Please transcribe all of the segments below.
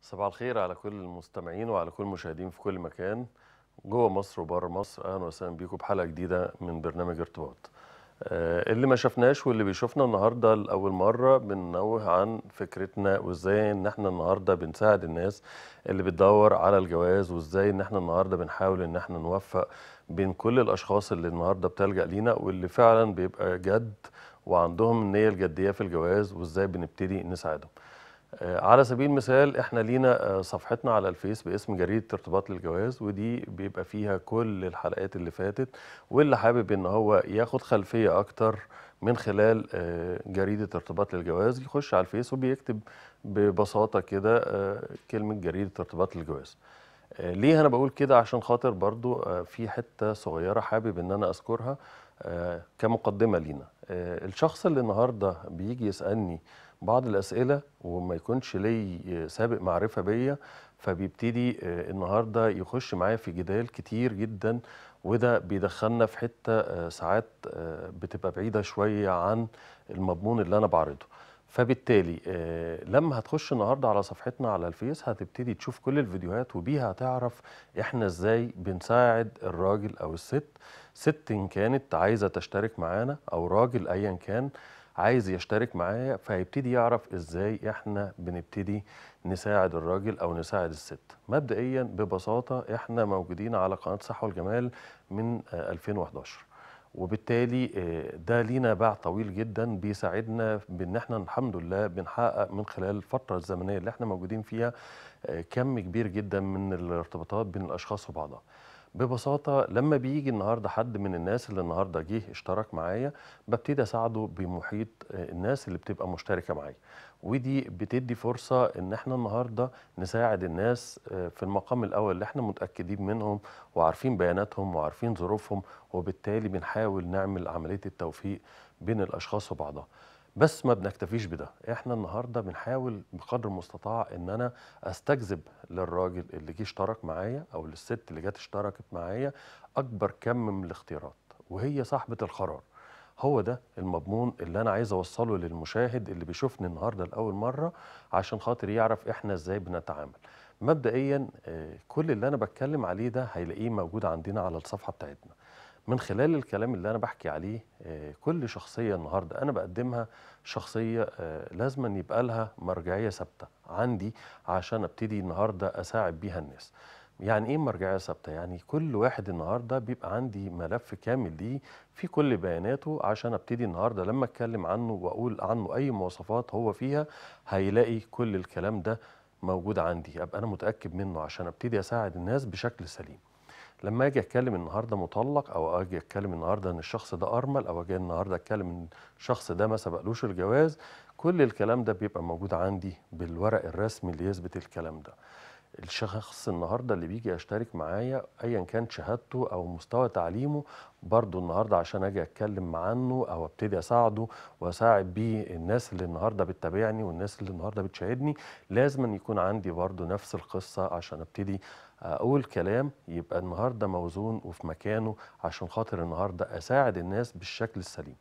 صباح الخير على كل المستمعين وعلى كل المشاهدين في كل مكان جوه مصر وبره مصر اهلا وسهلا بيكم بحلقه جديده من برنامج ارتباط آه، اللي ما شفناش واللي بيشوفنا النهارده لاول مره بننوه عن فكرتنا وازاي ان احنا النهارده بنساعد الناس اللي بتدور على الجواز وازاي ان احنا النهارده بنحاول ان احنا نوفق بين كل الاشخاص اللي النهارده بتلجأ لينا واللي فعلا بيبقى جد وعندهم النيه الجديه في الجواز وازاي بنبتدي نساعدهم آه، على سبيل المثال احنا لينا آه، صفحتنا على الفيس باسم جريدة ارتباط للجواز ودي بيبقى فيها كل الحلقات اللي فاتت واللي حابب ان هو ياخد خلفية اكتر من خلال آه، جريدة ارتباط للجواز يخش على الفيس وبيكتب ببساطة كده آه، كلمة جريدة ارتباط للجواز آه، ليه انا بقول كده عشان خاطر برضو آه، في حتة صغيرة حابب ان انا اذكرها آه، كمقدمة لينا آه، الشخص اللي النهاردة بيجي يسألني بعض الأسئلة وما يكونش لي سابق معرفة بيا فبيبتدي آه، النهاردة يخش معايا في جدال كتير جدا وده بيدخلنا في حتة آه، ساعات آه، بتبقى بعيدة شوية عن المضمون اللي أنا بعرضه فبالتالي آه، لما هتخش النهارده على صفحتنا على الفيس هتبتدي تشوف كل الفيديوهات وبيها هتعرف احنا ازاي بنساعد الراجل او الست ست ان كانت عايزه تشترك معانا او راجل ايا كان عايز يشترك معايا فهيبتدي يعرف ازاي احنا بنبتدي نساعد الراجل او نساعد الست مبدئيا ببساطه احنا موجودين على قناه صحه والجمال من آه، 2011 وبالتالي آه، ده لينا باع طويل جدا بيساعدنا بان احنا الحمد لله بنحقق من خلال الفتره الزمنيه اللي احنا موجودين فيها آه، كم كبير جدا من الارتباطات بين الاشخاص وبعضها ببساطه لما بيجي النهارده حد من الناس اللي النهارده جه اشترك معايا ببتدي اساعده بمحيط آه، الناس اللي بتبقى مشتركه معايا ودي بتدي فرصه ان احنا النهارده نساعد الناس آه، في المقام الاول اللي احنا متاكدين منهم وعارفين بياناتهم وعارفين ظروفهم وبالتالي بنحاول نعمل عمليه التوفيق بين الاشخاص وبعضها بس ما بنكتفيش بده احنا النهارده بنحاول بقدر المستطاع ان انا استجذب للراجل اللي جه اشترك معايا او للست اللي جت اشتركت معايا اكبر كم من الاختيارات وهي صاحبه القرار هو ده المضمون اللي انا عايز اوصله للمشاهد اللي بيشوفني النهارده لاول مره عشان خاطر يعرف احنا ازاي بنتعامل مبدئيا آه، كل اللي انا بتكلم عليه ده هيلاقيه موجود عندنا على الصفحه بتاعتنا من خلال الكلام اللي انا بحكي عليه آه، كل شخصيه النهارده انا بقدمها شخصيه آه، لازما يبقى لها مرجعيه ثابته عندي عشان ابتدي النهارده اساعد بيها الناس يعني ايه مرجعيه ثابته يعني كل واحد النهارده بيبقى عندي ملف كامل ليه في كل بياناته عشان ابتدي النهارده لما اتكلم عنه واقول عنه اي مواصفات هو فيها هيلاقي كل الكلام ده موجود عندي ابقى انا متاكد منه عشان ابتدي اساعد الناس بشكل سليم لما اجي اتكلم النهارده مطلق او اجي اتكلم النهارده ان الشخص ده ارمل او اجي النهارده اتكلم ان الشخص ده ما سبقلوش الجواز كل الكلام ده بيبقى موجود عندي بالورق الرسمي اللي يثبت الكلام ده الشخص النهارده اللي بيجي يشترك معايا ايا كان شهادته او مستوى تعليمه برضه النهارده عشان اجي اتكلم عنه او ابتدي اساعده واساعد بيه الناس اللي النهارده بتتابعني والناس اللي النهارده بتشاهدني لازم أن يكون عندي برضه نفس القصه عشان ابتدي اقول كلام يبقى النهارده موزون وفي مكانه عشان خاطر النهارده اساعد الناس بالشكل السليم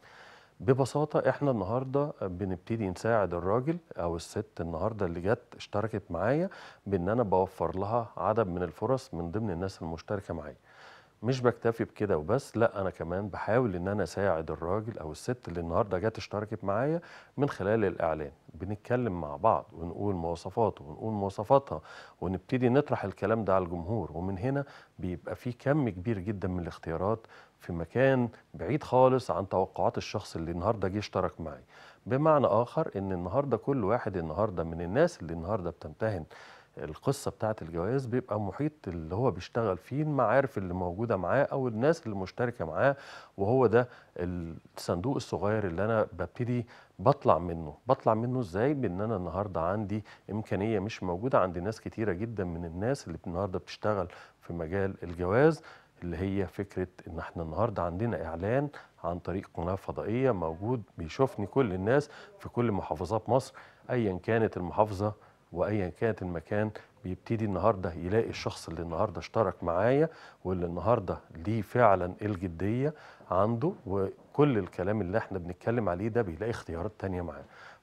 ببساطة احنا النهاردة بنبتدي نساعد الراجل او الست النهاردة اللي جت اشتركت معايا بان انا بوفر لها عدد من الفرص من ضمن الناس المشتركة معايا مش بكتفي بكده وبس لا انا كمان بحاول ان انا اساعد الراجل او الست اللي النهارده جت اشتركت معايا من خلال الاعلان بنتكلم مع بعض ونقول مواصفاته ونقول مواصفاتها ونبتدي نطرح الكلام ده على الجمهور ومن هنا بيبقى في كم كبير جدا من الاختيارات في مكان بعيد خالص عن توقعات الشخص اللي النهارده جه اشترك معي بمعنى اخر ان النهارده كل واحد النهارده من الناس اللي النهارده بتمتهن القصة بتاعة الجواز بيبقى محيط اللي هو بيشتغل فيه المعارف اللي موجودة معاه أو الناس اللي مشتركة معاه وهو ده الصندوق الصغير اللي أنا ببتدي بطلع منه بطلع منه إزاي بإن أنا النهاردة عندي إمكانية مش موجودة عند ناس كتيرة جدا من الناس اللي النهاردة بتشتغل في مجال الجواز اللي هي فكرة إن إحنا النهاردة عندنا إعلان عن طريق قناة فضائية موجود بيشوفني كل الناس في كل محافظات مصر أيا كانت المحافظة وايا كانت المكان بيبتدي النهارده يلاقي الشخص اللي النهارده اشترك معايا واللي النهارده ليه فعلا الجديه عنده وكل الكلام اللي احنا بنتكلم عليه ده بيلاقي اختيارات تانية معاه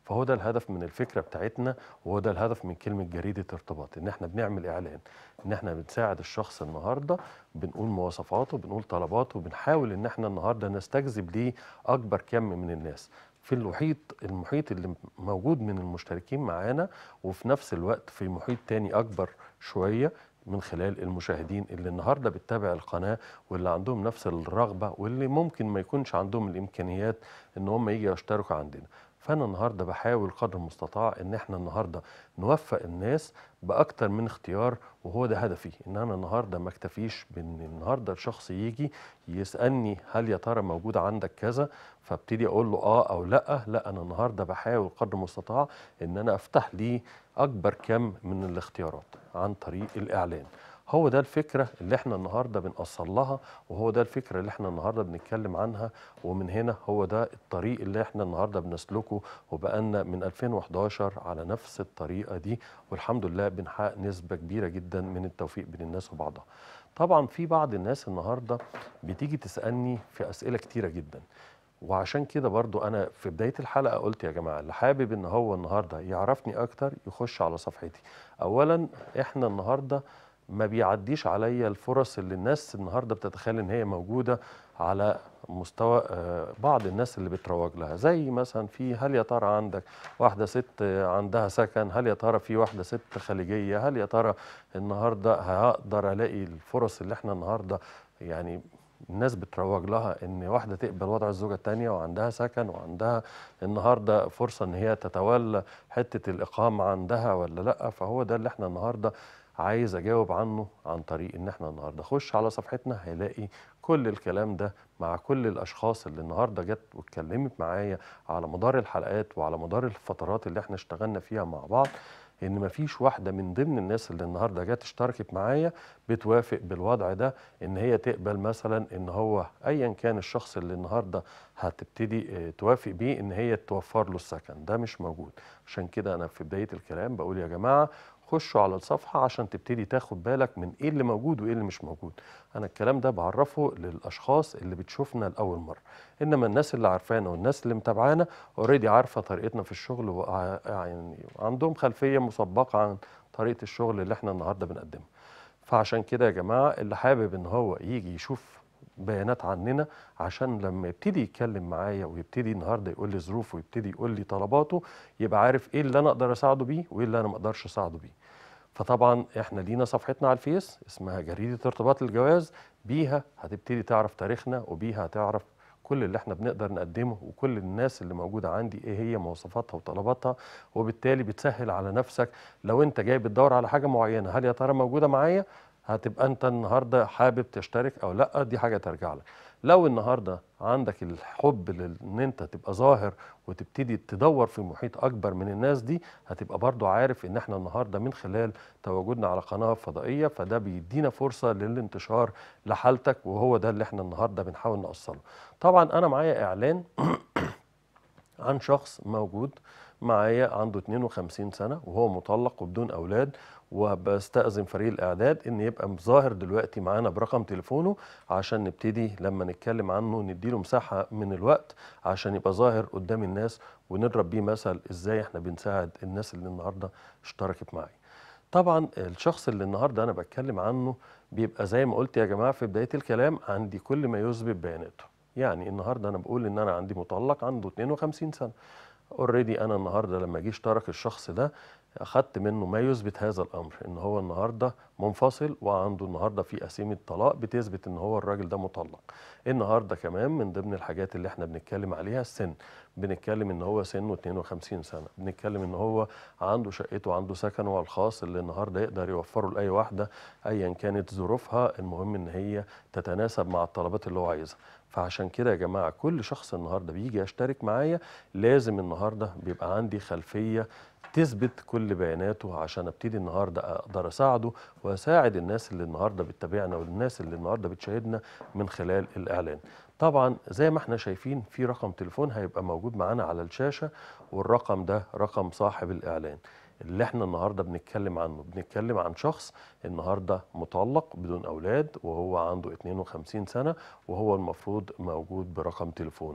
فهو ده الهدف من الفكره بتاعتنا وهو ده الهدف من كلمه جريده ارتباط ان احنا بنعمل اعلان ان احنا بنساعد الشخص النهارده بنقول مواصفاته بنقول طلباته بنحاول ان احنا النهارده نستجذب ليه اكبر كم من الناس في المحيط المحيط اللي موجود من المشتركين معانا وفي نفس الوقت في محيط تاني اكبر شويه من خلال المشاهدين اللي النهارده بتتابع القناه واللي عندهم نفس الرغبه واللي ممكن ما يكونش عندهم الامكانيات ان هم يجي يشتركوا عندنا فانا النهارده بحاول قدر المستطاع ان احنا النهارده نوفق الناس باكتر من اختيار وهو ده هدفي ان انا النهارده ما اكتفيش بان النهارده الشخص يجي يسالني هل يا ترى موجود عندك كذا فابتدي اقول له اه او لا لا انا النهارده بحاول قدر المستطاع ان انا افتح ليه اكبر كم من الاختيارات عن طريق الاعلان هو ده الفكرة اللي احنا النهاردة بنأصل لها وهو ده الفكرة اللي احنا النهاردة بنتكلم عنها ومن هنا هو ده الطريق اللي احنا النهاردة بنسلكه وبقالنا من 2011 على نفس الطريقة دي والحمد لله بنحقق نسبة كبيرة جدا من التوفيق بين الناس وبعضها طبعا في بعض الناس النهاردة بتيجي تسألني في أسئلة كتيرة جدا وعشان كده برضو انا في بدايه الحلقه قلت يا جماعه اللي حابب ان هو النهارده يعرفني اكتر يخش على صفحتي اولا احنا النهارده ما بيعديش عليا الفرص اللي الناس النهارده بتتخيل ان هي موجوده على مستوى آه، بعض الناس اللي بتروج لها زي مثلا في هل يا ترى عندك واحده ست عندها سكن هل يا ترى في واحده ست خليجيه هل يا ترى النهارده هقدر الاقي الفرص اللي احنا النهارده يعني الناس بتروج لها ان واحده تقبل وضع الزوجه الثانيه وعندها سكن وعندها النهارده فرصه ان هي تتولى حته الاقامه عندها ولا لا فهو ده اللي احنا النهارده عايز اجاوب عنه عن طريق ان احنا النهارده خش على صفحتنا هيلاقي كل الكلام ده مع كل الاشخاص اللي النهارده جت واتكلمت معايا على مدار الحلقات وعلى مدار الفترات اللي احنا اشتغلنا فيها مع بعض ان مفيش واحده من ضمن الناس اللي النهارده جت اشتركت معايا بتوافق بالوضع ده ان هي تقبل مثلا ان هو ايا كان الشخص اللي النهارده هتبتدي اه، توافق بيه ان هي توفر له السكن ده مش موجود عشان كده انا في بدايه الكلام بقول يا جماعه خشوا على الصفحة عشان تبتدي تاخد بالك من ايه اللي موجود وايه اللي مش موجود انا الكلام ده بعرفه للاشخاص اللي بتشوفنا لاول مرة انما الناس اللي عارفانا والناس اللي متابعانا اوريدي عارفة طريقتنا في الشغل وع- يعني عندهم خلفية مسبقة عن طريقة الشغل اللي احنا النهاردة بنقدمها فعشان كده يا جماعة اللي حابب ان هو يجي يشوف بيانات عننا عشان لما يبتدي يتكلم معايا ويبتدي النهارده يقول لي ظروفه ويبتدي يقول لي طلباته يبقى عارف ايه اللي انا اقدر اساعده بيه وايه اللي انا ما اقدرش اساعده بيه فطبعا احنا لينا صفحتنا على الفيس اسمها جريده ارتباط الجواز بيها هتبتدي تعرف تاريخنا وبيها هتعرف كل اللي احنا بنقدر نقدمه وكل الناس اللي موجوده عندي ايه هي مواصفاتها وطلباتها وبالتالي بتسهل على نفسك لو انت جاي بتدور على حاجه معينه هل يا ترى موجوده معايا هتبقى انت النهارده حابب تشترك او لا دي حاجه ترجع لك لو النهارده عندك الحب لل- ان انت تبقى ظاهر وتبتدي تدور في محيط اكبر من الناس دي هتبقى برضو عارف ان احنا النهارده من خلال تواجدنا على قناه فضائيه فده بيدينا فرصه للانتشار لحالتك وهو ده اللي احنا النهارده بنحاول نوصله طبعا انا معايا اعلان عن شخص موجود معايا عنده 52 سنة وهو مطلق وبدون أولاد وبستأذن فريق الإعداد إن يبقى ظاهر دلوقتي معانا برقم تليفونه عشان نبتدي لما نتكلم عنه نديله مساحة من الوقت عشان يبقى ظاهر قدام الناس ونضرب بيه مثل إزاي إحنا بنساعد الناس اللي النهاردة اشتركت معايا طبعا الشخص اللي النهارده انا بتكلم عنه بيبقى زي ما قلت يا جماعه في بدايه الكلام عندي كل ما يثبت بياناته يعني النهارده انا بقول ان انا عندي مطلق عنده 52 سنه اوريدي انا النهارده لما جه اشترك الشخص ده اخدت منه ما يثبت هذا الامر ان هو النهارده منفصل وعنده النهارده في قسيمه طلاق بتثبت ان هو الراجل ده مطلق النهارده كمان من ضمن الحاجات اللي احنا بنتكلم عليها السن بنتكلم ان هو سنه 52 سنه بنتكلم ان هو عنده شقته وعنده سكنه الخاص اللي النهارده يقدر يوفره لاي واحده ايا كانت ظروفها المهم ان هي تتناسب مع الطلبات اللي هو عايزها فعشان كده يا جماعه كل شخص النهارده بيجي يشترك معايا لازم النهارده بيبقى عندي خلفيه تثبت كل بياناته عشان ابتدي النهارده اقدر اساعده واساعد الناس اللي النهارده بتتابعنا والناس اللي النهارده بتشاهدنا من خلال الاعلان. طبعا زي ما احنا شايفين في رقم تليفون هيبقى موجود معانا على الشاشه والرقم ده رقم صاحب الاعلان. اللي احنا النهارده بنتكلم عنه بنتكلم عن شخص النهارده مطلق بدون اولاد وهو عنده 52 سنه وهو المفروض موجود برقم تليفونه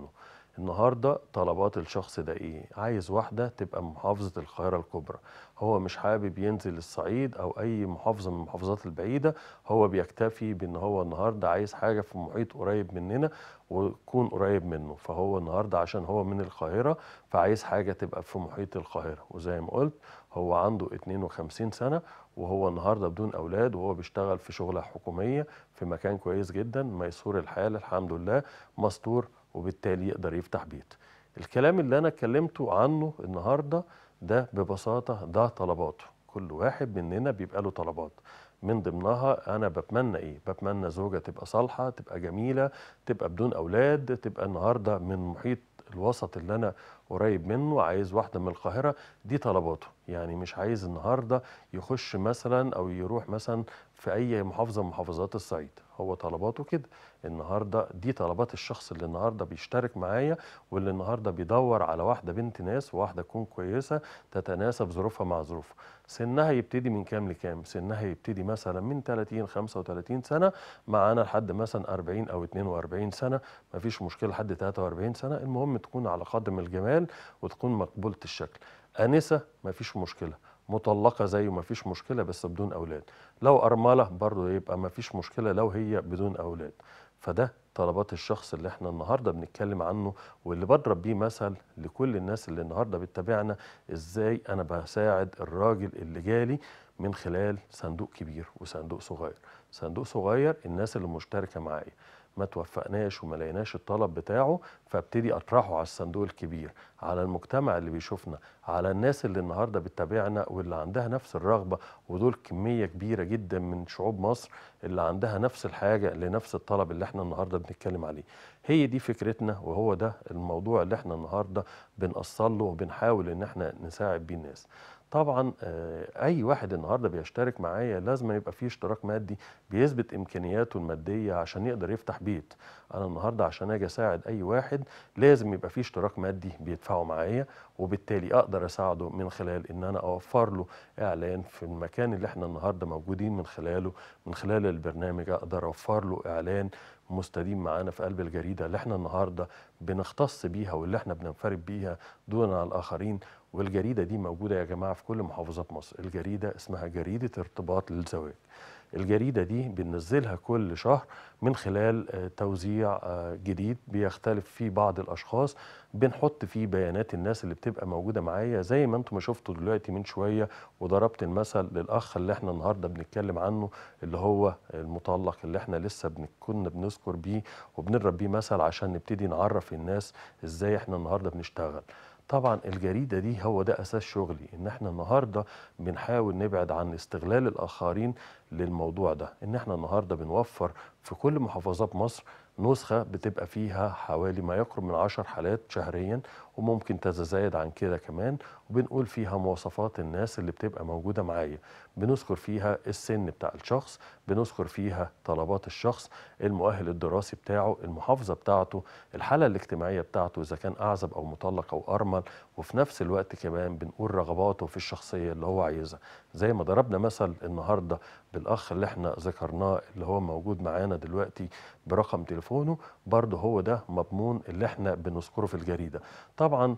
النهارده طلبات الشخص ده ايه عايز واحده تبقى محافظه القاهره الكبرى هو مش حابب ينزل الصعيد او اي محافظه من المحافظات البعيده هو بيكتفي بان هو النهارده عايز حاجه في محيط قريب مننا ويكون قريب منه فهو النهارده عشان هو من القاهره فعايز حاجه تبقى في محيط القاهره وزي ما قلت هو عنده 52 سنه وهو النهارده بدون اولاد وهو بيشتغل في شغله حكوميه في مكان كويس جدا ميسور الحال الحمد لله مستور وبالتالي يقدر يفتح بيت الكلام اللي انا اتكلمته عنه النهارده ده ببساطه ده طلباته كل واحد مننا بيبقى له طلبات من ضمنها انا بتمنى ايه بتمنى زوجه تبقى صالحه تبقى جميله تبقى بدون اولاد تبقى النهارده من محيط الوسط اللي انا قريب منه عايز واحده من القاهره دي طلباته يعني مش عايز النهارده يخش مثلا او يروح مثلا في اي محافظه من محافظات الصعيد هو طلباته كده النهارده دي طلبات الشخص اللي النهارده بيشترك معايا واللي النهارده بيدور على واحده بنت ناس وواحده تكون كويسه تتناسب ظروفها مع ظروفه سنها يبتدي من كام لكام سنها يبتدي مثلا من 30 35 سنه معانا لحد مثلا 40 او 42 سنه مفيش مشكله لحد 43 سنه المهم تكون على قدم الجمال وتكون مقبوله الشكل انسه مفيش مشكله مطلقه زيه مفيش مشكله بس بدون اولاد لو ارمله برضه يبقى مفيش مشكله لو هي بدون اولاد فده طلبات الشخص اللي احنا النهارده بنتكلم عنه واللي بضرب بيه مثل لكل الناس اللي النهارده بتتابعنا ازاي انا بساعد الراجل اللي جالي من خلال صندوق كبير وصندوق صغير صندوق صغير الناس اللي مشتركه معايا ما توفقناش وما لقيناش الطلب بتاعه فابتدي اطرحه على الصندوق الكبير على المجتمع اللي بيشوفنا على الناس اللي النهارده بتتابعنا واللي عندها نفس الرغبه ودول كميه كبيره جدا من شعوب مصر اللي عندها نفس الحاجه لنفس الطلب اللي احنا النهارده بنتكلم عليه هي دي فكرتنا وهو ده الموضوع اللي احنا النهارده بنأصل له وبنحاول ان احنا نساعد بيه الناس طبعا آه، اي واحد النهارده بيشترك معايا لازم يبقى فيه اشتراك مادي بيثبت امكانياته الماديه عشان يقدر يفتح بيت انا النهارده عشان اجي اساعد اي واحد لازم يبقى فيه اشتراك مادي بيدفعه معايا وبالتالي اقدر اساعده من خلال ان انا اوفر له اعلان في المكان اللي احنا النهارده موجودين من خلاله من خلال البرنامج اقدر اوفر له اعلان مستديم معانا في قلب الجريده اللي احنا النهارده بنختص بيها واللي احنا بننفرد بيها دون على الاخرين والجريده دي موجوده يا جماعه في كل محافظات مصر الجريده اسمها جريده ارتباط للزواج الجريدة دي بننزلها كل شهر من خلال آه، توزيع آه، جديد بيختلف فيه بعض الأشخاص بنحط فيه بيانات الناس اللي بتبقى موجودة معايا زي ما انتم ما شفتوا دلوقتي من شوية وضربت المثل للأخ اللي احنا النهاردة بنتكلم عنه اللي هو المطلق اللي احنا لسه بن- كنا بنذكر بيه وبنضرب بيه مثل عشان نبتدي نعرف الناس ازاي احنا النهاردة بنشتغل طبعا الجريدة دي هو ده أساس شغلي إن احنا النهاردة بنحاول نبعد عن استغلال الآخرين للموضوع ده إن احنا النهاردة بنوفر في كل محافظات مصر نسخة بتبقى فيها حوالي ما يقرب من عشر حالات شهريا وممكن تتزايد عن كده كمان وبنقول فيها مواصفات الناس اللي بتبقى موجودة معايا بنذكر فيها السن بتاع الشخص بنذكر فيها طلبات الشخص المؤهل الدراسي بتاعه المحافظة بتاعته الحالة الاجتماعية بتاعته إذا كان أعزب أو مطلق أو أرمل وفي نفس الوقت كمان بنقول رغباته في الشخصية اللي هو عايزها زي ما ضربنا مثل النهاردة بالأخ اللي احنا ذكرناه اللي هو موجود معانا دلوقتي برقم تليفونه برضه هو ده مضمون اللي احنا بنذكره في الجريدة طبعا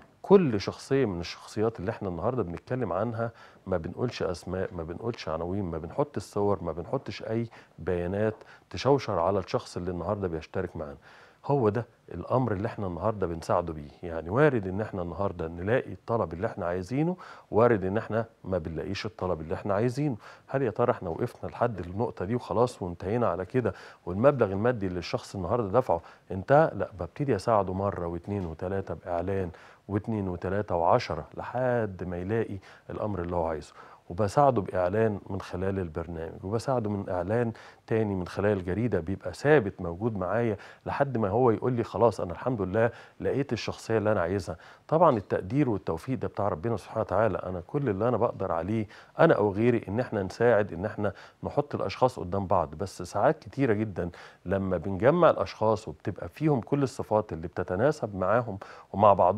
كل شخصية من الشخصيات اللي احنا النهاردة بنتكلم عنها ما بنقولش أسماء ما بنقولش عناوين ما بنحط الصور ما بنحطش أي بيانات تشوشر على الشخص اللي النهاردة بيشترك معانا هو ده الامر اللي احنا النهارده بنساعده بيه يعني وارد ان احنا النهارده نلاقي الطلب اللي احنا عايزينه وارد ان احنا ما بنلاقيش الطلب اللي احنا عايزينه هل يا ترى احنا وقفنا لحد النقطه دي وخلاص وانتهينا على كده والمبلغ المادي اللي الشخص النهارده دفعه انتهى لا ببتدي اساعده مره واثنين وثلاثه باعلان واثنين وثلاثه وعشره لحد ما يلاقي الامر اللي هو عايزه وبساعده بإعلان من خلال البرنامج وبساعده من إعلان تاني من خلال الجريدة بيبقى ثابت موجود معايا لحد ما هو يقول لي خلاص أنا الحمد لله لقيت الشخصية اللي أنا عايزها طبعا التقدير والتوفيق ده بتاع ربنا سبحانه وتعالى أنا كل اللي أنا بقدر عليه أنا أو غيري إن إحنا نساعد إن إحنا نحط الأشخاص قدام بعض بس ساعات كتيرة جدا لما بنجمع الأشخاص وبتبقى فيهم كل الصفات اللي بتتناسب معاهم ومع بعضهم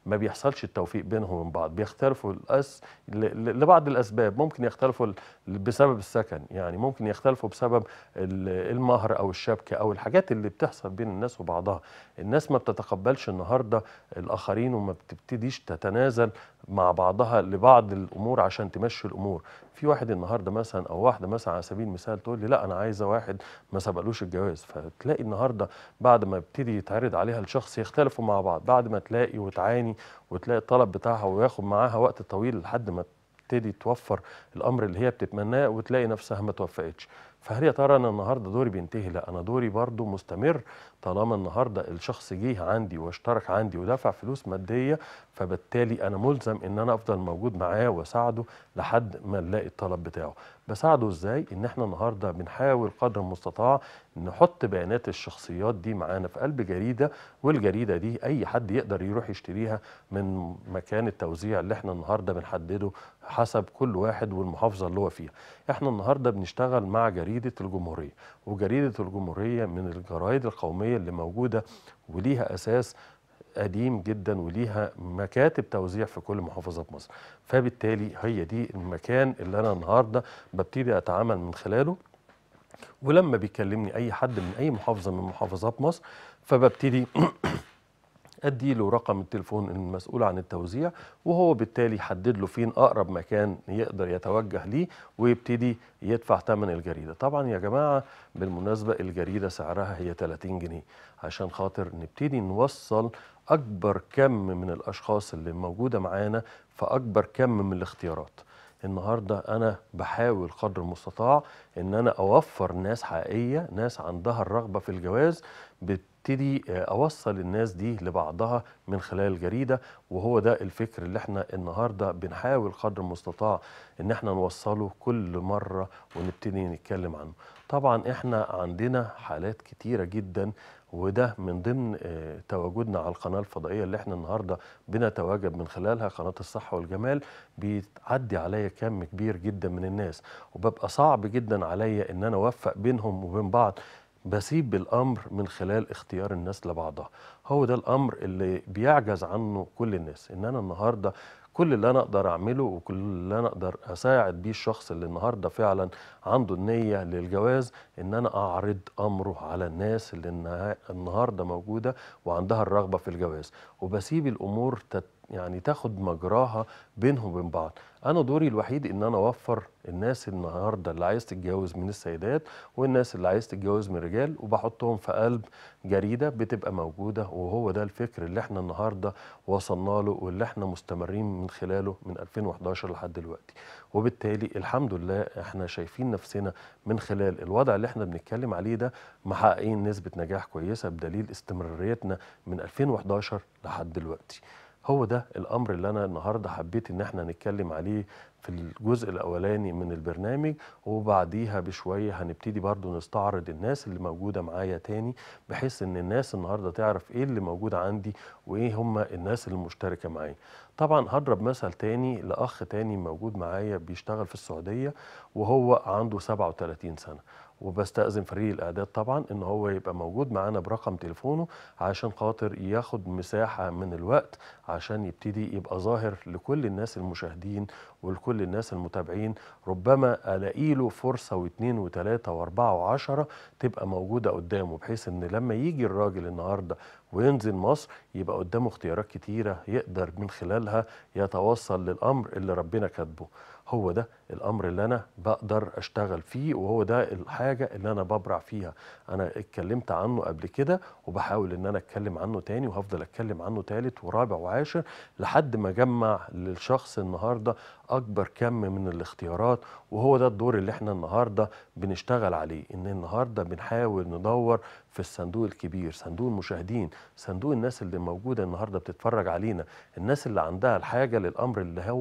ما بيحصلش التوفيق بينهم وبين بعض بيختلفوا الأس... ل- ل- لبعض الاسباب ممكن يختلفوا ل- بسبب السكن يعني ممكن يختلفوا بسبب ال- المهر او الشبكه او الحاجات اللي بتحصل بين الناس وبعضها الناس ما بتتقبلش النهارده الاخرين وما بتبتديش تتنازل مع بعضها لبعض الامور عشان تمشي الامور في واحد النهارده مثلا او واحده مثلا على سبيل المثال تقول لي لا انا عايزه واحد ما سبقلوش الجواز فتلاقي النهارده بعد ما يبتدي يتعرض عليها الشخص يختلفوا مع بعض بعد ما تلاقي وتعاني وتلاقي الطلب بتاعها وياخد معاها وقت طويل لحد ما تبتدي توفر الامر اللي هي بتتمناه وتلاقي نفسها ما توفقتش فهل يا ترى انا النهارده دوري بينتهي لا انا دوري برضو مستمر طالما النهارده الشخص جه عندي واشترك عندي ودفع فلوس ماديه فبالتالي انا ملزم ان انا افضل موجود معاه واساعده لحد ما نلاقي الطلب بتاعه بساعده ازاي ان احنا النهارده بنحاول قدر المستطاع نحط بيانات الشخصيات دي معانا في قلب جريده والجريده دي اي حد يقدر يروح يشتريها من مكان التوزيع اللي احنا النهارده بنحدده حسب كل واحد والمحافظه اللي هو فيها احنا النهارده بنشتغل مع جريده الجمهوريه وجريده الجمهوريه من الجرايد القوميه اللي موجوده وليها اساس قديم جدا وليها مكاتب توزيع في كل محافظة مصر فبالتالي هي دي المكان اللي أنا النهاردة ببتدي أتعامل من خلاله ولما بيكلمني أي حد من أي محافظة من محافظات مصر فببتدي ادي له رقم التليفون المسؤول عن التوزيع وهو بالتالي يحدد له فين اقرب مكان يقدر يتوجه ليه ويبتدي يدفع ثمن الجريده طبعا يا جماعه بالمناسبه الجريده سعرها هي 30 جنيه عشان خاطر نبتدي نوصل اكبر كم من الاشخاص اللي موجوده معانا في اكبر كم من الاختيارات النهارده انا بحاول قدر المستطاع ان انا اوفر ناس حقيقيه ناس عندها الرغبه في الجواز ببتدي آه، اوصل الناس دي لبعضها من خلال الجريده وهو ده الفكر اللي احنا النهارده بنحاول قدر المستطاع ان احنا نوصله كل مره ونبتدي نتكلم عنه طبعا احنا عندنا حالات كتيره جدا وده من ضمن آه، تواجدنا على القناه الفضائيه اللي احنا النهارده بنتواجد من خلالها قناه الصحه والجمال بيتعدي عليا كم كبير جدا من الناس وببقى صعب جدا عليا ان انا اوفق بينهم وبين بعض بسيب الامر من خلال اختيار الناس لبعضها هو ده الامر اللي بيعجز عنه كل الناس ان انا النهارده كل اللي انا اقدر اعمله وكل اللي انا اقدر اساعد بيه الشخص اللي النهارده فعلا عنده النيه للجواز ان انا اعرض امره على الناس اللي النها- النهارده موجوده وعندها الرغبه في الجواز وبسيب الامور تت يعني تاخد مجراها بينهم وبين بعض انا دوري الوحيد ان انا اوفر الناس النهارده اللي عايز تتجوز من السيدات والناس اللي عايز تتجوز من الرجال وبحطهم في قلب جريده بتبقى موجوده وهو ده الفكر اللي احنا النهارده وصلنا له واللي احنا مستمرين من خلاله من 2011 لحد دلوقتي وبالتالي الحمد لله احنا شايفين نفسنا من خلال الوضع اللي احنا بنتكلم عليه ده محققين نسبه نجاح كويسه بدليل استمراريتنا من 2011 لحد دلوقتي هو ده الامر اللي انا النهارده حبيت ان احنا نتكلم عليه في الجزء الاولاني من البرنامج وبعديها بشويه هنبتدي برضو نستعرض الناس اللي موجوده معايا تاني بحيث ان الناس النهارده تعرف ايه اللي موجود عندي وايه هم الناس اللي مشتركه معايا طبعا هضرب مثل تاني لاخ تاني موجود معايا بيشتغل في السعوديه وهو عنده 37 سنه وبستأذن فريق الإعداد طبعا إن هو يبقى موجود معانا برقم تليفونه عشان خاطر ياخد مساحة من الوقت عشان يبتدي يبقى ظاهر لكل الناس المشاهدين ولكل الناس المتابعين ربما ألاقي له فرصة واثنين وثلاثة وأربعة وعشرة تبقى موجودة قدامه بحيث إن لما يجي الراجل النهاردة وينزل مصر يبقى قدامه اختيارات كتيرة يقدر من خلالها يتوصل للأمر اللي ربنا كاتبه هو ده الامر اللي انا بقدر اشتغل فيه وهو ده الحاجه اللي انا ببرع فيها انا اتكلمت عنه قبل كده وبحاول ان انا اتكلم عنه تاني وهفضل اتكلم عنه تالت ورابع وعاشر لحد ما اجمع للشخص النهارده اكبر كم من الاختيارات وهو ده الدور اللي احنا النهارده بنشتغل عليه ان النهارده بنحاول ندور في الصندوق الكبير صندوق المشاهدين صندوق الناس اللي موجوده النهارده بتتفرج علينا الناس اللي عندها الحاجه للامر اللي هو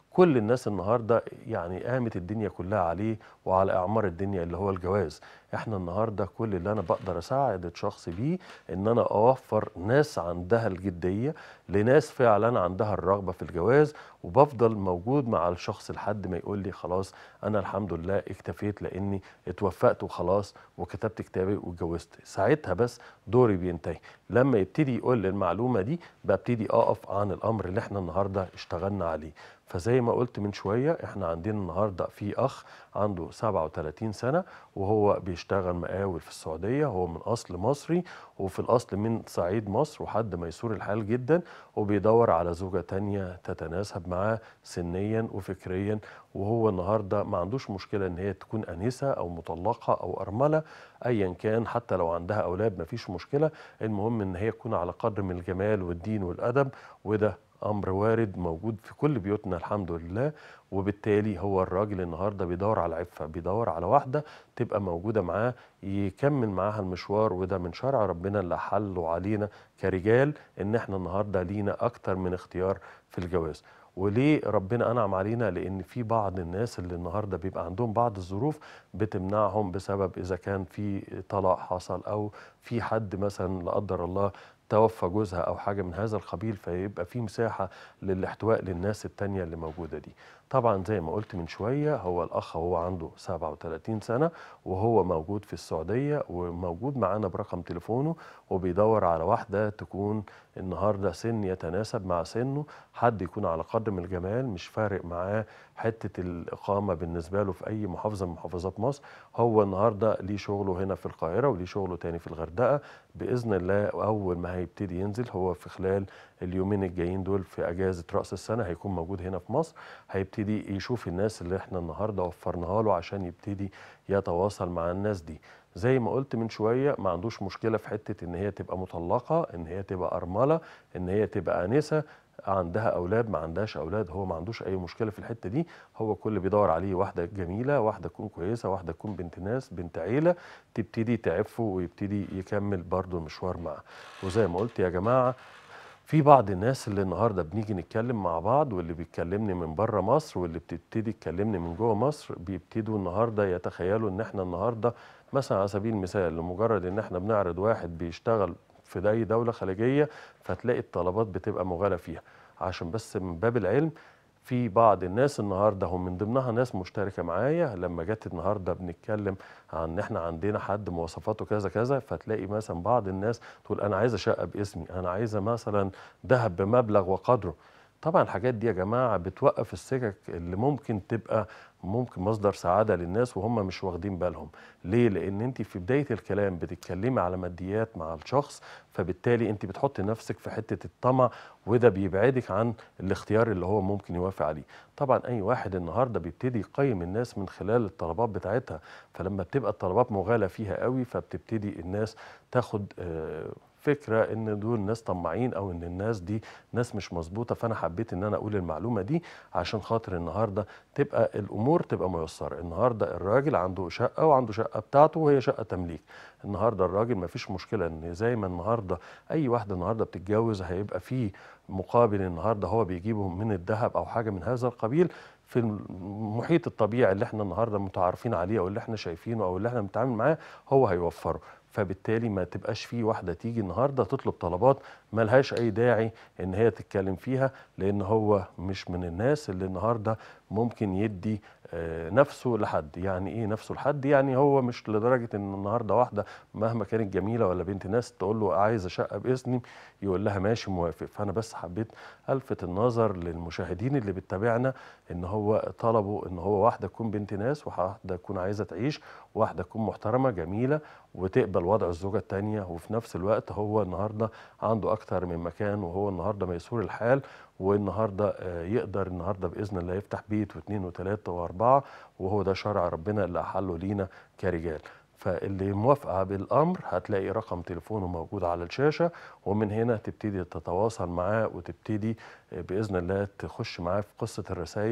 كل الناس النهارده يعني قامت الدنيا كلها عليه وعلى اعمار الدنيا اللي هو الجواز احنا النهارده كل اللي انا بقدر اساعد الشخص بيه ان انا اوفر ناس عندها الجديه لناس فعلا عندها الرغبه في الجواز وبفضل موجود مع الشخص لحد ما يقول لي خلاص انا الحمد لله اكتفيت لاني اتوفقت وخلاص وكتبت كتابي واتجوزت ساعتها بس دوري بينتهي لما يبتدي يقول لي المعلومه دي ببتدي اقف عن الامر اللي احنا النهارده اشتغلنا عليه فزي ما قلت من شويه احنا عندنا النهارده في اخ عنده 37 سنه وهو بيشتغل مقاول في السعوديه هو من اصل مصري وفي الاصل من صعيد مصر وحد ميسور الحال جدا وبيدور على زوجه تانية تتناسب معاه سنيا وفكريا وهو النهارده ما عندوش مشكله ان هي تكون انسه او مطلقه او ارمله ايا كان حتى لو عندها اولاد ما فيش مشكله المهم ان هي تكون على قدر من الجمال والدين والادب وده امر وارد موجود في كل بيوتنا الحمد لله وبالتالي هو الراجل النهارده بيدور على عفه بيدور على واحده تبقى موجوده معاه يكمل معاها المشوار وده من شرع ربنا اللي حله علينا كرجال ان احنا النهارده لينا اكتر من اختيار في الجواز وليه ربنا انعم علينا لان في بعض الناس اللي النهارده بيبقى عندهم بعض الظروف بتمنعهم بسبب اذا كان في طلاق حصل او في حد مثلا لا قدر الله توفى جوزها او حاجه من هذا القبيل فيبقى في مساحه للاحتواء للناس التانية اللي موجوده دي طبعا زي ما قلت من شويه هو الاخ هو عنده 37 سنه وهو موجود في السعوديه وموجود معانا برقم تليفونه وبيدور على واحده تكون النهارده سن يتناسب مع سنه حد يكون على قدر من الجمال مش فارق معاه حته الاقامه بالنسبه له في اي محافظه من محافظات مصر هو النهارده ليه شغله هنا في القاهره وليه شغله تاني في الغردقه باذن الله اول ما هيبتدي ينزل هو في خلال اليومين الجايين دول في اجازه راس السنه هيكون موجود هنا في مصر هيبتدي يشوف الناس اللي احنا النهارده وفرناها له عشان يبتدي يتواصل مع الناس دي زي ما قلت من شويه ما عندوش مشكله في حته ان هي تبقى مطلقه ان هي تبقى ارمله ان هي تبقى انسه عندها اولاد ما عندهاش اولاد هو ما عندوش اي مشكله في الحته دي هو كل اللي بيدور عليه واحده جميله واحده تكون كويسه واحده تكون بنت ناس بنت عيله تبتدي تعفه ويبتدي يكمل برضه المشوار معاه وزي ما قلت يا جماعه في بعض الناس اللي النهارده بنيجي نتكلم مع بعض واللي بيتكلمني من بره مصر واللي بتبتدي تكلمني من جوه مصر بيبتدوا النهارده يتخيلوا ان احنا النهارده مثلا على سبيل المثال لمجرد ان احنا بنعرض واحد بيشتغل في اي دوله خليجيه فتلاقي الطلبات بتبقى مغالى فيها عشان بس من باب العلم في بعض الناس النهارده هم من ضمنها ناس مشتركه معايا لما جت النهارده بنتكلم عن ان احنا عندنا حد مواصفاته كذا كذا فتلاقي مثلا بعض الناس تقول انا عايزه شقه باسمي انا عايزه مثلا ذهب بمبلغ وقدره طبعا الحاجات دي يا جماعه بتوقف السكك اللي ممكن تبقى ممكن مصدر سعاده للناس وهم مش واخدين بالهم ليه لان انت في بدايه الكلام بتتكلمي على ماديات مع الشخص فبالتالي انت بتحطي نفسك في حته الطمع وده بيبعدك عن الاختيار اللي هو ممكن يوافق عليه طبعا اي واحد النهارده بيبتدي يقيم الناس من خلال الطلبات بتاعتها فلما بتبقى الطلبات مغالى فيها قوي فبتبتدي الناس تاخد آه فكره ان دول ناس طماعين او ان الناس دي ناس مش مظبوطه فانا حبيت ان انا اقول المعلومه دي عشان خاطر النهارده تبقى الامور تبقى ميسره النهارده الراجل عنده شقه وعنده شقه بتاعته وهي شقه تمليك النهارده الراجل ما فيش مشكله ان زي ما النهارده اي واحده النهارده بتتجوز هيبقى في مقابل النهارده هو بيجيبه من الذهب او حاجه من هذا القبيل في المحيط الطبيعي اللي احنا النهارده متعارفين عليه او اللي احنا شايفينه او اللي احنا بنتعامل معاه هو هيوفره فبالتالي ما تبقاش في واحده تيجي النهارده تطلب طلبات ملهاش اي داعي ان هي تتكلم فيها لان هو مش من الناس اللي النهارده ممكن يدي نفسه لحد يعني ايه نفسه لحد يعني هو مش لدرجه ان النهارده واحده مهما كانت جميله ولا بنت ناس تقول له عايزه شقه باسمي يقول لها ماشي موافق فانا بس حبيت الفت النظر للمشاهدين اللي بتتابعنا ان هو طلبوا ان هو واحده تكون بنت ناس وواحده تكون عايزه تعيش واحده تكون محترمه جميله وتقبل وضع الزوجه الثانيه وفي نفس الوقت هو النهارده عنده اكتر من مكان وهو النهارده ميسور الحال والنهارده يقدر النهارده باذن الله يفتح بيت واثنين وثلاثه واربعه وهو ده شرع ربنا اللي احله لينا كرجال فاللي موافقه بالامر هتلاقي رقم تليفونه موجود على الشاشه ومن هنا تبتدي تتواصل معاه وتبتدي باذن الله تخش معاه في قصه الرسائل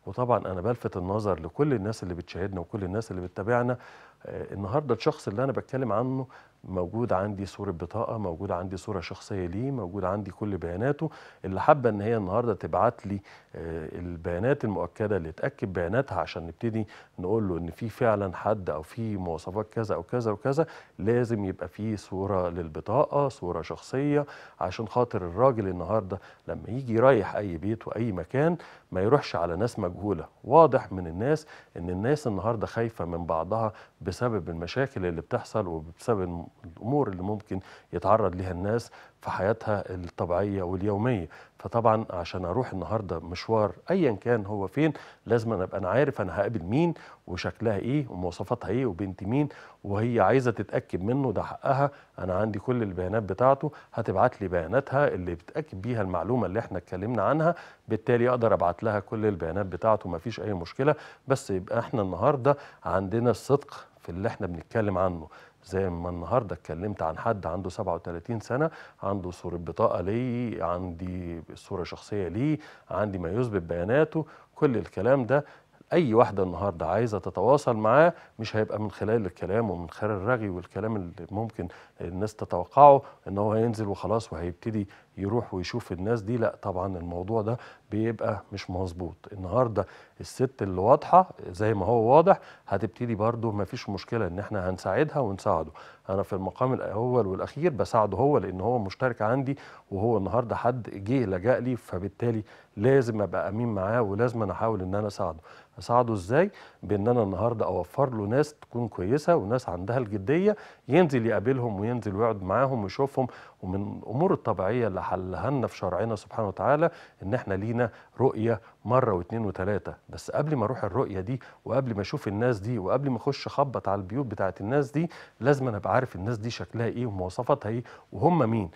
وطبعا انا بلفت النظر لكل الناس اللي بتشاهدنا وكل الناس اللي بتتابعنا آه، النهارده الشخص اللي انا بتكلم عنه موجود عندي صورة بطاقة موجود عندي صورة شخصية ليه موجود عندي كل بياناته اللي حابة ان هي النهاردة تبعت لي آه، البيانات المؤكدة اللي تأكد بياناتها عشان نبتدي نقول له ان في فعلا حد او في مواصفات كذا او كذا وكذا لازم يبقى في صورة للبطاقة صورة شخصية عشان خاطر الراجل النهاردة لما يجي يريح اي بيت واي مكان ما يروحش على ناس مجهولة واضح من الناس ان الناس النهاردة خايفة من بعضها بسبب المشاكل اللي بتحصل وبسبب الامور اللي ممكن يتعرض لها الناس في حياتها الطبيعيه واليوميه فطبعا عشان اروح النهارده مشوار ايا كان هو فين لازم أنا ابقى انا عارف انا هقابل مين وشكلها ايه ومواصفاتها ايه وبنت مين وهي عايزه تتاكد منه ده حقها انا عندي كل البيانات بتاعته هتبعت لي بياناتها اللي بتاكد بيها المعلومه اللي احنا اتكلمنا عنها بالتالي اقدر ابعت لها كل البيانات بتاعته مفيش اي مشكله بس يبقى احنا النهارده عندنا الصدق في اللي احنا بنتكلم عنه زي ما النهارده اتكلمت عن حد عنده 37 سنه عنده صوره بطاقه ليه عندي صوره شخصيه ليه عندي ما يثبت بياناته كل الكلام ده اي واحده النهارده عايزه تتواصل معاه مش هيبقى من خلال الكلام ومن خلال الرغي والكلام اللي ممكن الناس تتوقعه ان هو هينزل وخلاص وهيبتدي يروح ويشوف الناس دي لا طبعا الموضوع ده بيبقى مش مظبوط النهارده الست اللي واضحه زي ما هو واضح هتبتدي برده ما فيش مشكله ان احنا هنساعدها ونساعده انا في المقام الاول والاخير بساعده هو لان هو مشترك عندي وهو النهارده حد جه لجأ لي فبالتالي لازم ابقى امين معاه ولازم أنا احاول ان انا اساعده اساعده ازاي بان انا النهارده اوفر له ناس تكون كويسه وناس عندها الجديه ينزل يقابلهم وينزل ويقعد معاهم ويشوفهم ومن الامور الطبيعيه اللي حلها لنا في شرعنا سبحانه وتعالى ان احنا لينا رؤيه مره واثنين وثلاثه بس قبل ما اروح الرؤيه دي وقبل ما اشوف الناس دي وقبل ما اخش اخبط على البيوت بتاعت الناس دي لازم انا ابقى عارف الناس دي شكلها ايه ومواصفاتها ايه وهم مين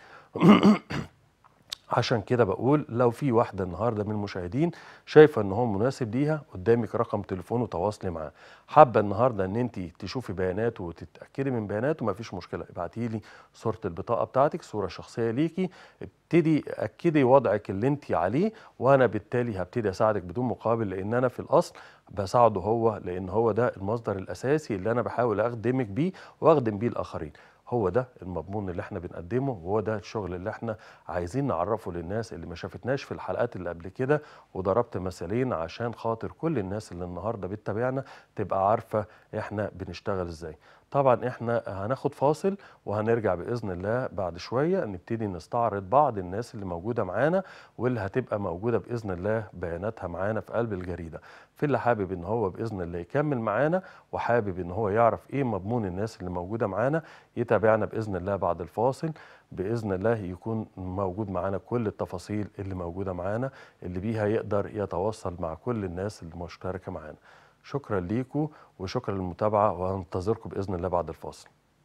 عشان كده بقول لو في واحده النهارده من المشاهدين شايفه ان هو مناسب ليها قدامك رقم تليفونه تواصلي معاه حابه النهارده ان انت تشوفي بياناته وتتاكدي من بياناته مفيش مشكله ابعتي لي صوره البطاقه بتاعتك صوره شخصيه ليكي ابتدي اكدي وضعك اللي انت عليه وانا بالتالي هبتدي اساعدك بدون مقابل لان انا في الاصل بساعده هو لان هو ده المصدر الاساسي اللي انا بحاول اخدمك بيه واخدم بيه الاخرين هو ده المضمون اللي احنا بنقدمه وهو ده الشغل اللي احنا عايزين نعرفه للناس اللي ما شافتناش في الحلقات اللي قبل كده وضربت مثالين عشان خاطر كل الناس اللي النهارده بتتابعنا تبقى عارفه احنا بنشتغل ازاي طبعا احنا هناخد فاصل وهنرجع باذن الله بعد شويه نبتدي نستعرض بعض الناس اللي موجوده معانا واللي هتبقى موجوده باذن الله بياناتها معانا في قلب الجريده في اللي حابب ان هو باذن الله يكمل معانا وحابب ان هو يعرف ايه مضمون الناس اللي موجوده معانا يتابعنا باذن الله بعد الفاصل باذن الله يكون موجود معانا كل التفاصيل اللي موجوده معانا اللي بيها يقدر يتواصل مع كل الناس اللي مشتركه معانا شكرا ليكم وشكرا للمتابعه وهنتظركم باذن الله بعد الفاصل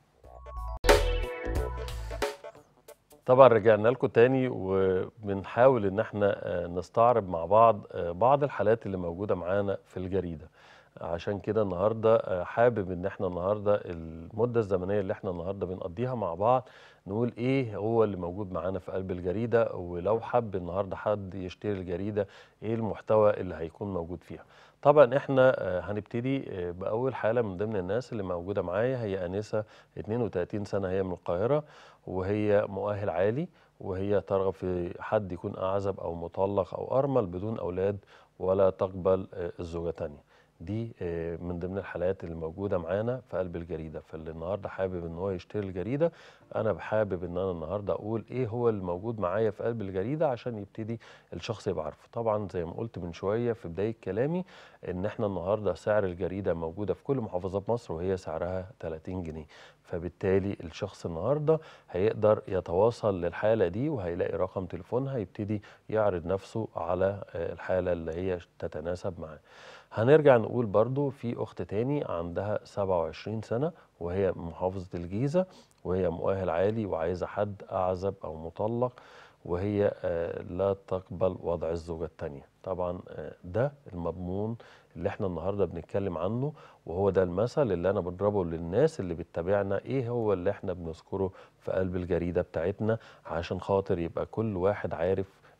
طبعا رجعنا لكم تاني وبنحاول ان احنا آه، نستعرض مع بعض آه، بعض الحالات اللي موجوده معانا في الجريده عشان كده النهارده آه، حابب ان احنا النهارده المده الزمنيه اللي احنا النهارده بنقضيها مع بعض نقول ايه هو اللي موجود معانا في قلب الجريده ولو حب النهارده حد يشتري الجريده ايه المحتوى اللي هيكون موجود فيها طبعا احنا آه، هنبتدي آه، باول حاله من ضمن الناس اللي موجوده معايا هي انسه 32 سنه هي من القاهره وهي مؤهل عالي وهي ترغب في حد يكون اعزب او مطلق او ارمل بدون اولاد ولا تقبل آه، الزوجه تانية دي آه، من ضمن الحالات اللي موجوده معانا في قلب الجريده فاللي النهارده حابب ان هو يشتري الجريده انا حابب ان انا النهارده اقول ايه هو اللي موجود معايا في قلب الجريده عشان يبتدي الشخص يبقى عارفه طبعا زي ما قلت من شويه في بدايه كلامي ان احنا النهارده سعر الجريده موجوده في كل محافظات مصر وهي سعرها 30 جنيه فبالتالي الشخص النهارده هيقدر يتواصل للحاله دي وهيلاقي رقم تليفونها يبتدي يعرض نفسه على آه، الحاله اللي هي تتناسب معاه هنرجع نقول برضو في أخت تاني عندها 27 سنة وهي من محافظة الجيزة وهي مؤهل عالي وعايزة حد أعزب أو مطلق وهي آه، لا تقبل وضع الزوجة التانية طبعا آه، ده المضمون اللي احنا النهاردة بنتكلم عنه وهو ده المثل اللي انا بضربه للناس اللي بتتابعنا ايه هو اللي احنا بنذكره في قلب الجريدة بتاعتنا عشان خاطر يبقى كل واحد عارف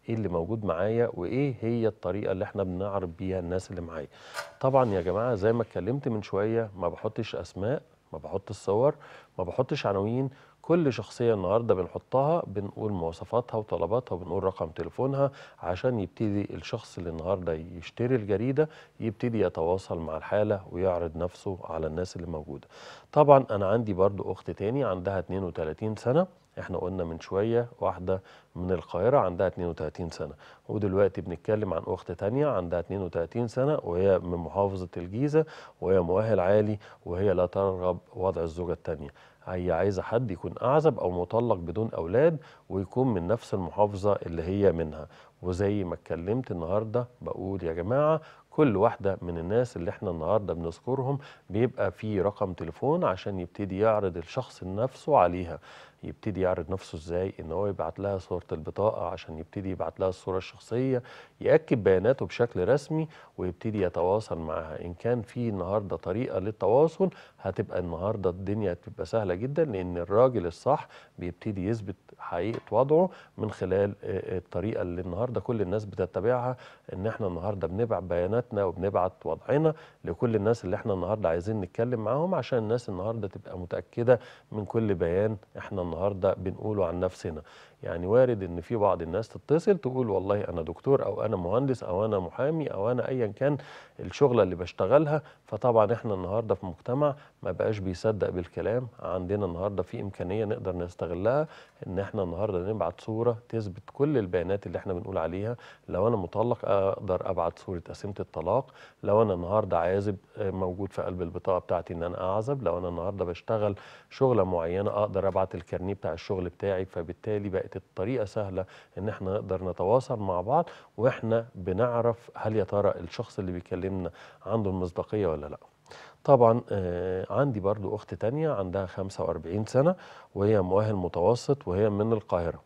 ايه اللي موجود معايا وايه هي الطريقه اللي احنا بنعرض بيها الناس اللي معايا طبعا يا جماعه زي ما اتكلمت من شويه ما بحطش اسماء ما بحطش صور ما بحطش عناوين كل شخصية النهاردة بنحطها بنقول مواصفاتها وطلباتها وبنقول رقم تليفونها عشان يبتدي الشخص اللي النهاردة يشتري الجريدة يبتدي يتواصل مع الحالة ويعرض نفسه على الناس اللي موجودة طبعا أنا عندي برضو أخت تاني عندها 32 سنة احنا قلنا من شوية واحدة من القاهرة عندها 32 سنة ودلوقتي بنتكلم عن أخت تانية عندها 32 سنة وهي من محافظة الجيزة وهي مؤهل عالي وهي لا ترغب وضع الزوجة التانية هي عايزة حد يكون أعزب أو مطلق بدون أولاد ويكون من نفس المحافظة اللي هي منها وزي ما اتكلمت النهاردة بقول يا جماعة كل واحدة من الناس اللي احنا النهاردة بنذكرهم بيبقى في رقم تليفون عشان يبتدي يعرض الشخص نفسه عليها يبتدي يعرض نفسه ازاي ان هو يبعت لها صورة البطاقة عشان يبتدي يبعت لها الصورة الشخصية يأكد بياناته بشكل رسمي ويبتدي يتواصل معها ان كان في النهاردة طريقة للتواصل هتبقى النهاردة الدنيا تبقى سهلة جدا لان الراجل الصح بيبتدي يثبت حقيقة وضعه من خلال الطريقة اللي النهاردة كل الناس بتتبعها ان احنا النهاردة بنبعت بياناتنا وبنبعت وضعنا لكل الناس اللي احنا النهاردة عايزين نتكلم معاهم عشان الناس النهاردة تبقى متأكدة من كل بيان احنا النهارده بنقوله عن نفسنا يعني وارد ان في بعض الناس تتصل تقول والله انا دكتور او انا مهندس او انا محامي او انا ايا كان الشغله اللي بشتغلها فطبعا احنا النهارده في مجتمع ما بقاش بيصدق بالكلام عندنا النهارده في امكانيه نقدر نستغلها ان احنا النهارده نبعت صوره تثبت كل البيانات اللي احنا بنقول عليها لو انا مطلق اقدر ابعت صوره قسيمه الطلاق لو انا النهارده عازب موجود في قلب البطاقه بتاعتي ان انا اعزب لو انا النهارده بشتغل شغله معينه اقدر ابعت الكارنيه بتاع الشغل بتاعي فبالتالي بقت الطريقه سهله ان احنا نقدر نتواصل مع بعض واحنا بنعرف هل يا ترى الشخص اللي بيكلمنا عنده المصداقيه ولا لا طبعا آه عندي برضو اخت تانية عندها 45 سنه وهي مؤهل متوسط وهي من القاهره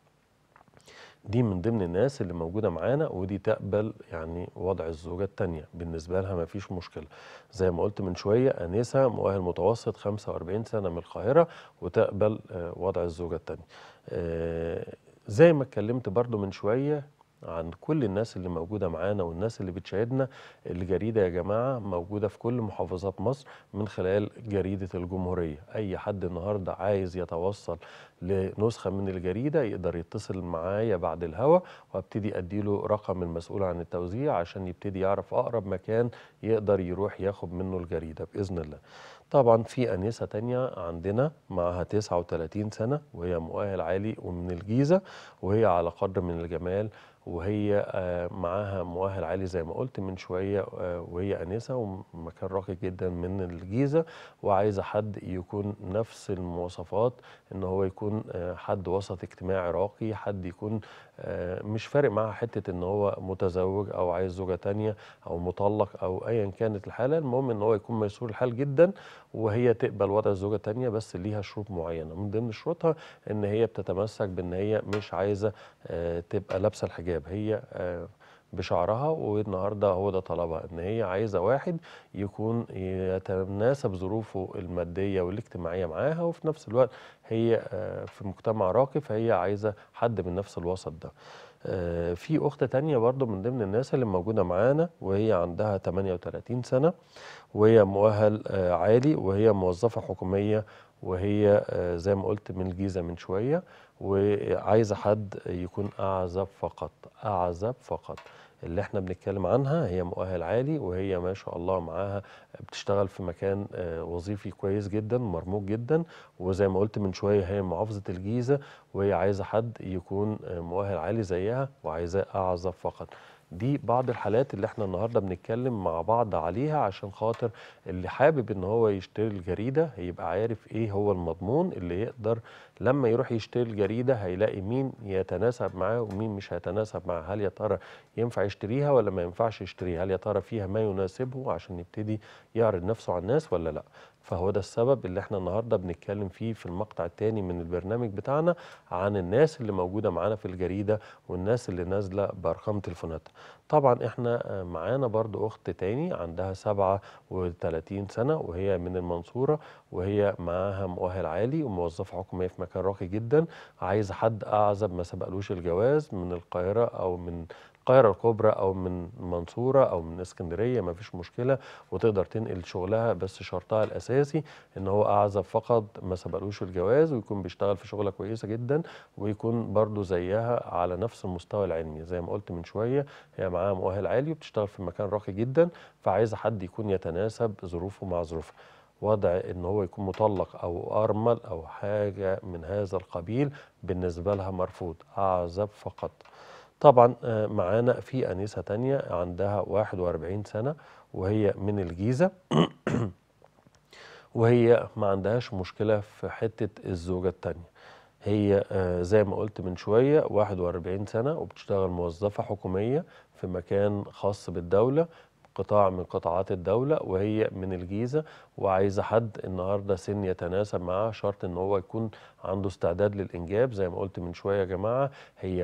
دي من ضمن الناس اللي موجودة معانا ودي تقبل يعني وضع الزوجة التانية بالنسبة لها ما فيش مشكلة زي ما قلت من شوية أنسة مؤهل متوسط 45 سنة من القاهرة وتقبل آه وضع الزوجة التانية آه زي ما اتكلمت برضو من شوية عن كل الناس اللي موجودة معانا والناس اللي بتشاهدنا الجريدة يا جماعة موجودة في كل محافظات مصر من خلال جريدة الجمهورية أي حد النهاردة عايز يتوصل لنسخة من الجريدة يقدر يتصل معايا بعد الهوا وابتدي أديله رقم المسؤول عن التوزيع عشان يبتدي يعرف أقرب مكان يقدر يروح ياخد منه الجريدة بإذن الله طبعا في أنسة تانية عندنا معها 39 سنة وهي مؤهل عالي ومن الجيزة وهي على قدر من الجمال وهي معاها مؤهل عالي زي ما قلت من شوية وهي أنسة ومكان راقي جدا من الجيزة وعايزة حد يكون نفس المواصفات إن هو يكون حد وسط اجتماعي راقي حد يكون مش فارق معاها حتة إن هو متزوج أو عايز زوجة تانية أو مطلق أو أيا كانت الحالة المهم إن هو يكون ميسور الحال جدا وهي تقبل وضع الزوجة التانية بس ليها شروط معينة من ضمن شروطها إن هي بتتمسك بإن هي مش عايزة تبقى لابسة الحجاب هي بشعرها والنهارده هو ده طلبها ان هي عايزه واحد يكون يتناسب ظروفه الماديه والاجتماعيه معاها وفي نفس الوقت هي في مجتمع راقي فهي عايزه حد من نفس الوسط ده في اخت تانية برضو من ضمن الناس اللي موجوده معانا وهي عندها 38 سنه وهي مؤهل عالي وهي موظفه حكوميه وهي زي ما قلت من الجيزه من شويه وعايزه حد يكون اعزب فقط اعزب فقط اللي احنا بنتكلم عنها هي مؤهل عالي وهي ما شاء الله معاها بتشتغل في مكان وظيفي كويس جدا مرموق جدا وزي ما قلت من شويه هي محافظه الجيزه وهي عايزه حد يكون مؤهل عالي زيها وعايزاه اعزب فقط دي بعض الحالات اللي احنا النهارده بنتكلم مع بعض عليها عشان خاطر اللي حابب ان هو يشتري الجريده هيبقى عارف ايه هو المضمون اللي يقدر لما يروح يشتري الجريده هيلاقي مين يتناسب معاه ومين مش هيتناسب معاه هل يا ترى ينفع يشتريها ولا ما ينفعش يشتريها هل يا ترى فيها ما يناسبه عشان يبتدي يعرض نفسه على الناس ولا لا فهو ده السبب اللي احنا النهارده بنتكلم فيه في المقطع الثاني من البرنامج بتاعنا عن الناس اللي موجوده معانا في الجريده والناس اللي نازله بارقام تليفوناتها طبعا احنا معانا برضو اخت تاني عندها 37 سنة وهي من المنصورة وهي معاها مؤهل عالي وموظفة حكومية في مكان راقي جدا عايزة حد اعزب ما سبقلوش الجواز من القاهرة او من القاهرة الكبرى أو من المنصورة أو من اسكندرية ما فيش مشكلة وتقدر تنقل شغلها بس شرطها الأساسي إن هو أعزب فقط ما سبقلوش الجواز ويكون بيشتغل في شغلة كويسة جدا ويكون برضو زيها على نفس المستوى العلمي زي ما قلت من شوية هي معاها مؤهل عالي وبتشتغل في مكان راقي جدا فعايزة حد يكون يتناسب ظروفه مع ظروفها وضع ان هو يكون مطلق او ارمل او حاجه من هذا القبيل بالنسبه لها مرفوض اعزب فقط طبعا آه، معانا في أنسة تانية عندها 41 سنة وهي من الجيزة وهي ما عندهاش مشكلة في حتة الزوجة التانية هي آه، زي ما قلت من شوية 41 سنة وبتشتغل موظفة حكومية في مكان خاص بالدولة قطاع من قطاعات الدولة وهي من الجيزة وعايزة حد النهاردة سن يتناسب معاه شرط ان هو يكون عنده استعداد للإنجاب زي ما قلت من شوية يا جماعة هي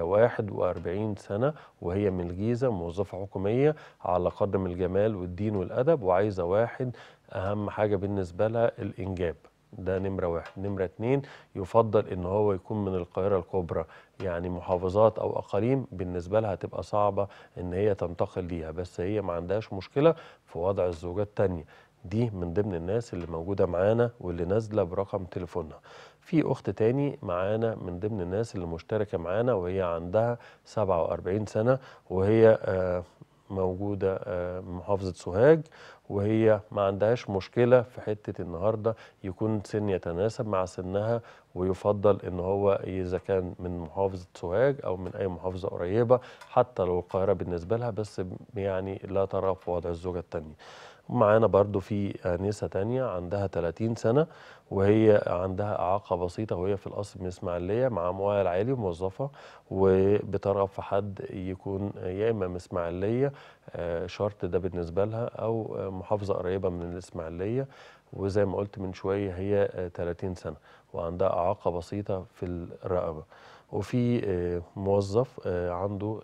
41 سنة وهي من الجيزة موظفة حكومية على قدر من الجمال والدين والأدب وعايزة واحد أهم حاجة بالنسبة لها الإنجاب ده نمرة واحد نمرة اتنين يفضل ان هو يكون من القاهرة الكبرى يعني محافظات او اقاليم بالنسبة لها هتبقى صعبة ان هي تنتقل ليها بس هي ما عندهاش مشكلة في وضع الزوجة التانية دي من ضمن الناس اللي موجودة معانا واللي نازلة برقم تليفونها في اخت تاني معانا من ضمن الناس اللي مشتركة معانا وهي عندها 47 سنة وهي آه موجودة آه، محافظة سوهاج وهي ما عندهاش مشكلة في حتة النهاردة يكون سن يتناسب مع سنها ويفضل ان هو اذا كان من محافظة سوهاج او من اي محافظة قريبة حتى لو القاهرة بالنسبة لها بس يعني لا ترى في وضع الزوجة التانية معانا برضو في آنسة تانية عندها 30 سنة وهي عندها إعاقة بسيطة وهي في الأصل من إسماعيلية مع مؤهل عالي وموظفة وبترغب في حد يكون يا إما من إسماعيلية آه، شرط ده بالنسبة لها أو محافظة قريبة من الإسماعيلية وزي ما قلت من شوية هي 30 سنة وعندها إعاقة بسيطة في الرقبة وفي آه، موظف آه، عنده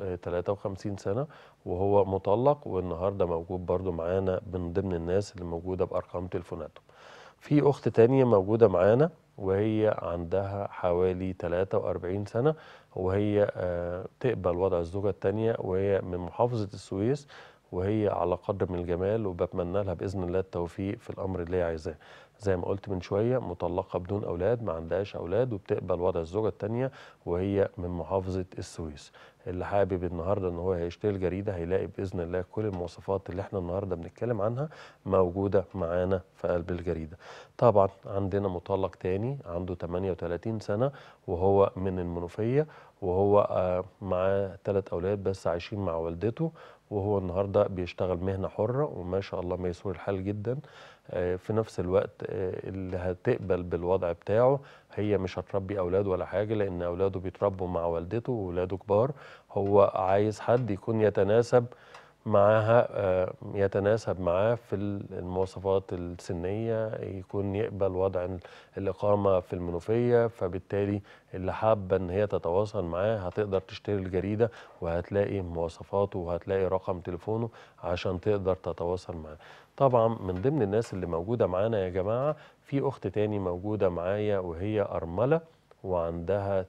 53 سنة وهو مطلق والنهارده موجود برضو معانا من ضمن الناس اللي موجوده بارقام تليفوناتهم في اخت تانية موجوده معانا وهي عندها حوالي 43 سنه وهي آه، تقبل وضع الزوجه التانية وهي من محافظه السويس وهي على قدر من الجمال وبتمنى لها باذن الله التوفيق في الامر اللي هي عايزاه زي ما قلت من شويه مطلقه بدون اولاد ما عندهاش اولاد وبتقبل وضع الزوجه الثانيه وهي من محافظه السويس اللي حابب النهارده ان هو هيشتري الجريده هيلاقي باذن الله كل المواصفات اللي احنا النهارده بنتكلم عنها موجوده معانا في قلب الجريده. طبعا عندنا مطلق تاني عنده 38 سنه وهو من المنوفيه وهو آه، معاه ثلاث اولاد بس عايشين مع والدته وهو النهارده بيشتغل مهنه حره وما شاء الله ميسور الحال جدا آه، في نفس الوقت آه، اللي هتقبل بالوضع بتاعه هي مش هتربي اولاده ولا حاجه لان اولاده بيتربوا مع والدته واولاده كبار هو عايز حد يكون يتناسب معاها آه، يتناسب معاه في المواصفات السنية يكون يقبل وضع الإقامة في المنوفية فبالتالي اللي حابة إن هي تتواصل معاه هتقدر تشتري الجريدة وهتلاقي مواصفاته وهتلاقي رقم تليفونه عشان تقدر تتواصل معاه طبعا من ضمن الناس اللي موجودة معانا يا جماعة في أخت تاني موجودة معايا وهي أرملة وعندها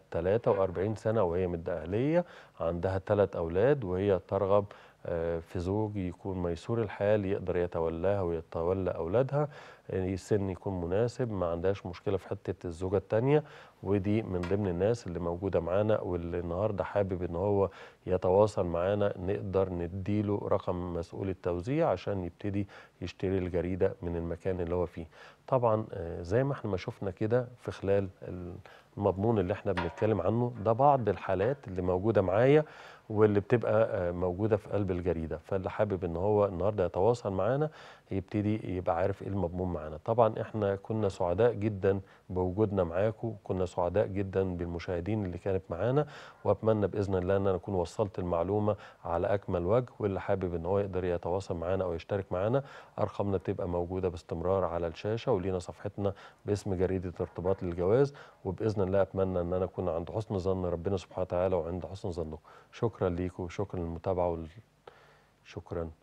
43 سنة وهي من الدقهلية عندها ثلاث أولاد وهي ترغب آه، في زوج يكون ميسور الحال يقدر يتولاها ويتولى أولادها السن يكون مناسب ما عندهاش مشكلة في حتة الزوجة التانية ودي من ضمن الناس اللي موجودة معانا واللي النهاردة حابب ان هو يتواصل معانا نقدر نديله رقم مسؤول التوزيع عشان يبتدي يشتري الجريدة من المكان اللي هو فيه طبعا آه، زي ما احنا ما شفنا كده في خلال المضمون اللي احنا بنتكلم عنه ده بعض الحالات اللي موجودة معايا واللي بتبقى آه، موجوده في قلب الجريده فاللي حابب ان هو النهارده يتواصل معانا يبتدي يبقى عارف ايه المضمون معانا طبعا احنا كنا سعداء جدا بوجودنا معاكم كنا سعداء جدا بالمشاهدين اللي كانت معانا واتمنى باذن الله ان انا اكون وصلت المعلومه على اكمل وجه واللي حابب ان هو يقدر يتواصل معانا او يشترك معانا ارقامنا بتبقى موجوده باستمرار على الشاشه ولينا صفحتنا باسم جريده ارتباط للجواز وباذن الله اتمنى ان انا اكون عند حسن ظن ربنا سبحانه وتعالى وعند حسن ظنكم شكرا ليكم وشكرا للمتابعه وال... شكرا